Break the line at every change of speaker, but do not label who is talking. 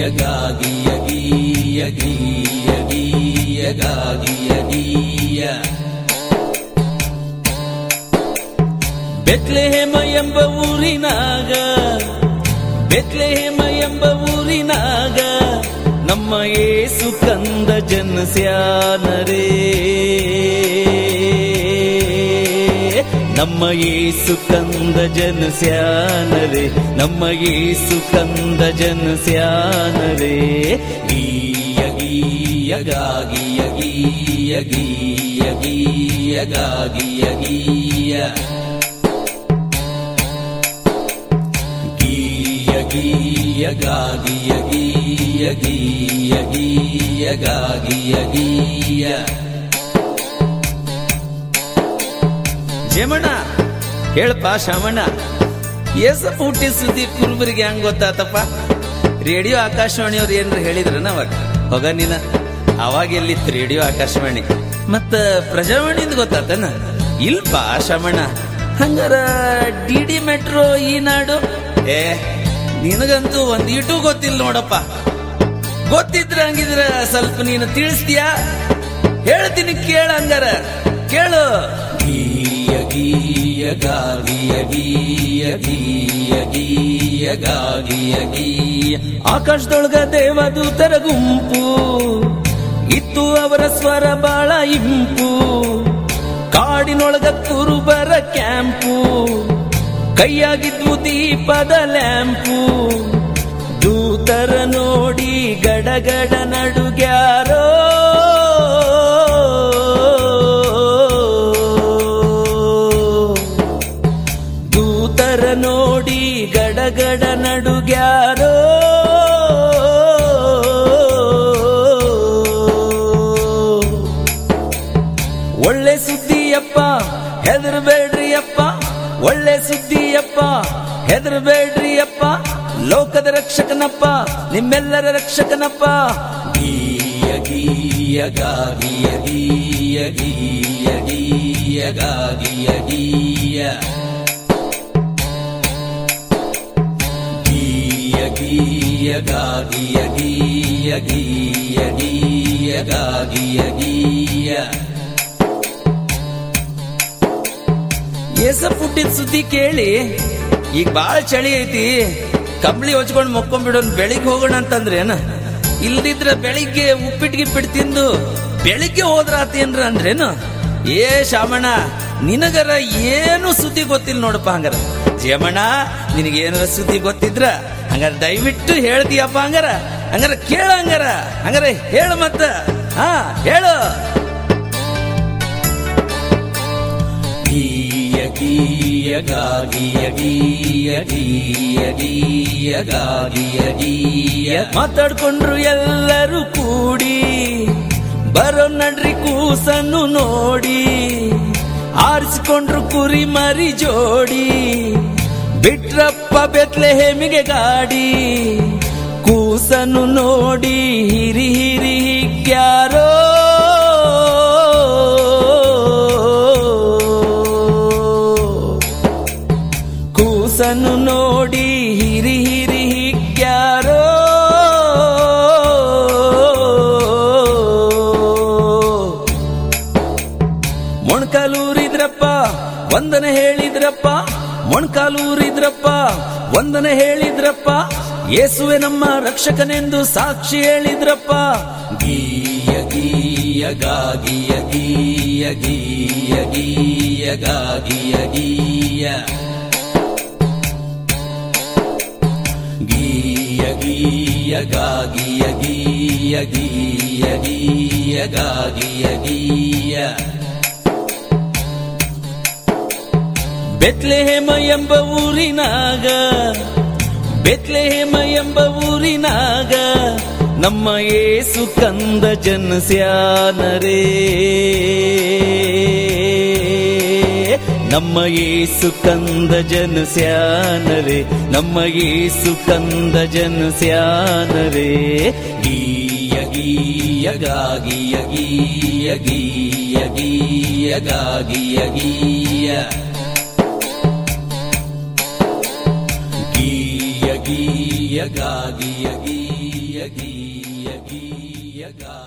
ಗಾಗಿಯ ಗೀಯ ಗೀಯ ಗೀಯ ಗಾಗಿಯ ಗೀಯ ಬೆತ್ಲೆಹೇಮ ಎಂಬ ಊರಿನಾಗ ಬೆತ್ಲೆಹೇಮ ಎಂಬ ಊರಿನಾಗ ನಮ್ಮ ಏಸು ಕಂದ ಜನಸ್ಯಾನರೇ ನಮ್ಮ ಏಸು ಕಂದ ಜನಸ್ಯಾನರೇ ನಮ್ಮ ಏಸು ಕಂದ ಜನಸ್ಯಾನರೇ ಗೀಯ ಗೀಯ ಗಾಗಿಯ ಗೀಯ ಗೀಯ ಗೀಯ ಗಾಗಿಯ ಗೀಯ ಗೀಯ ಗೀಯ ಗಾಗಿಯ ಗೀಯ ಗೀಯ ಗೀಯ ಗಾಗಿಯ ಗೀಯ ಜಮಣ್ಣ ಹೇಳಪ್ಪ ಶಾಮಣ್ಣ ಏಸಪ್ಪ ಹುಟ್ಟಿ ಸುದ್ದಿ ಕುರುಬರಿಗೆ ಹೆಂಗ್ ಗೊತ್ತಾತಪ್ಪ ರೇಡಿಯೋ ಆಕಾಶವಾಣಿಯವ್ರು ಏನ್ರ ಹೇಳಿದ್ರನ ಅವಾಗ ಹೋಗ ನೀನ ಅವಾಗ ಎಲ್ಲಿತ್ತು ರೇಡಿಯೋ ಆಕಾಶವಾಣಿ ಮತ್ತ ಪ್ರಜಾವಾಣಿಯಿಂದ ಗೊತ್ತಾತನ ಇಲ್ಪ ಶಾಮಣ್ಣ ಹಂಗಾರ ಡಿ ಡಿ ಮೆಟ್ರೋ ಈ ನಾಡು ಏ ನಿನಗಂತೂ ಒಂದ್ ಇಟು ಗೊತ್ತಿಲ್ಲ ನೋಡಪ್ಪ ಗೊತ್ತಿದ್ರ ಹಂಗಿದ್ರ ಸ್ವಲ್ಪ ನೀನು ತಿಳಿಸ್ತೀಯಾ ಹೇಳ್ತೀನಿ ಕೇಳ ಹಂಗಾರ ಕೇಳು ಗೀಯ ಗೀಯ ಗಾಗಿಯ ಗೀಯ ಗೀಯ ಗೀಯ ಗಾಗಿಯ ಗೀಯ ಆಕಾಶದೊಳಗ ದೇವದೂತರ ಗುಂಪು ಇತ್ತು ಅವರ ಸ್ವರ ಬಾಳ ಇಂಪು ಕಾಡಿನೊಳಗ ಕುರುಬರ ಕ್ಯಾಂಪು ಕೈಯಾಗಿದ್ವು ದೀಪದ ಲ್ಯಾಂಪು ದೂತರ ನೋಡಿ ಗಡಗಡ ನಡುಗ್ಯಾರೋ ದೂತರ ನೋಡಿ ಗಡಗಡ ನಡುಗ್ಯಾರೋ ಒಳ್ಳೆ ಸುದ್ದಿಯಪ್ಪ ಹೆದರ್ಬೇಡ್ರಿ ಅಪ್ಪ ಒಳ್ಳೆ ಸುದ್ದಿಯಪ್ಪ ಹೆದರ್ಬೇಡ್ರಿ ಅಪ್ಪ ಲೋಕದ ರಕ್ಷಕನಪ್ಪ ನಿಮ್ಮೆಲ್ಲರ ರಕ್ಷಕನಪ್ಪ ಗೀಯ ಗೀಯ ಗಾಗಿಯ ಗೀಯ ಗೀಯ ಗೀಯ ಗಾಗಿಯ ಗೀಯ ಗೀಯ ಗೀಯ ಗಾಗಿಯ ಗೀಯ ಗೀಯ ಗೀಯ ಗಾಗಿಯ ಗೀಯ ಏಸಪ್ ಹುಟ್ಟಿದ ಸುದ್ದಿ ಕೇಳಿ ಈಗ ಬಾಳ ಚಳಿ ಐತಿ ಕಂಬಳಿ ಹೊಚ್ಕೊಂಡ್ ಮಕ್ಕೊಂಡ್ಬಿಡೋನ್ ಬೆಳಿಗ್ಗೆ ಹೋಗೋಣ ಅಂತಂದ್ರೇನ ಇಲ್ದಿದ್ರ ಬೆಳಿಗ್ಗೆ ಉಪ್ಪಿಟ್ಟು ಗಿಪ್ಪಿಟ್ಟು ತಿಂದು ಬೆಳಿಗ್ಗೆ ಹೋದ್ರಾತೇನ್ರ ಅಂದ್ರೇನು ಏ ಶಾಮಣ್ಣ ನಿನಗರ ಏನು ಸುದ್ದಿ ಗೊತ್ತಿಲ್ಲ ನೋಡಪ್ಪ ಹಂಗಾರ ಜಯಮಣ್ಣ ನಿನಗೇನಾರ ಸುದ್ದಿ ಗೊತ್ತಿದ್ರ ಹಂಗಾರ ದಯವಿಟ್ಟು ಹೇಳ್ತೀಯಪ್ಪ ಹಂಗಾರ ಹಂಗಾರ ಕೇಳ ಹಂಗಾರ ಹಂಗಾರ ಹೇಳು ಮತ್ತ ಹಾ ಹೇಳು ಗೀಯ ಗೀಯ ಗಾಗಿಯ ಗೀಯ ಗೀಯ ಗೀಯ ಗಾಗಿಯ ಗೀಯ ಮಾತಾಡ್ಕೊಂಡ್ರು ಎಲ್ಲರೂ ಕೂಡಿ ಬರೋ ನಡ್ರಿ ಕೂಸನ್ನು ನೋಡಿ ಆರಿಸಿಕೊಂಡ್ರು ಕುರಿ ಮರಿ ಜೋಡಿ ಬಿಟ್ರಪ್ಪ ಬೆತ್ಲೆ ಹೇಮಿಗೆ ಗಾಡಿ ಕೂಸನ್ನು ನೋಡಿ ಹಿರಿ ಹಿರಿ ಹಿಗ್ಯಾರೋ ಕೂಸನ್ನು ನೋಡಿ ಹಿರಿ ಹಿರಿ ಹಿಗ್ಯಾರೋ ಮೊಣಕಾಲೂರಿದ್ರಪ್ಪ ವಂದನೆ ಹೇಳಿದ್ರಪ್ಪ ಮೊಣಕಾಲೂರಿದ್ರಪ್ಪ ವಂದನೆ ಹೇಳಿದ್ರಪ್ಪ ಯೇಸುವೆ ನಮ್ಮ ರಕ್ಷಕನೆಂದು ಸಾಕ್ಷಿ ಹೇಳಿದ್ರಪ್ಪ ಗೀಯ ಗೀಯ ಗಾಗಿಯ ಗೀಯ ಗೀಯ ಗೀಯ ಗಾಗಿಯ ಗೀಯ ಗೀಯ ಗೀಯ ಗಾಗಿಯ ಗೀಯ ಗೀಯ ಗೀಯ ಗಾಗಿಯ ಗೀಯ ಬೆತ್ಲೆಹೇಮ ಎಂಬ ಊರಿನಾಗ ಬೆತ್ಲೆಹೇಮ ಎಂಬ ಊರಿನಾಗ ನಮ್ಮ ಏಸು ಕಂದ ಜನಸ್ಯಾನರೇ ನಮ್ಮ ಏಸು ಕಂದ ಜನಸ್ಯಾನರೇ ನಮ್ಮ ಏಸು ಕಂದ ಜನಸ್ಯಾನರೇ ಗೀಯ ಗೀಯ ಗಾಗಿಯ ಗೀಯ ಗೀಯ ಗೀಯ ಗಾಗಿಯ ಗೀಯ ಗೀಯ ಗೀಯ ಗಾ ಗೀಯ ಗೀಯ ಗೀಯ ಗೀಯ ಗಾ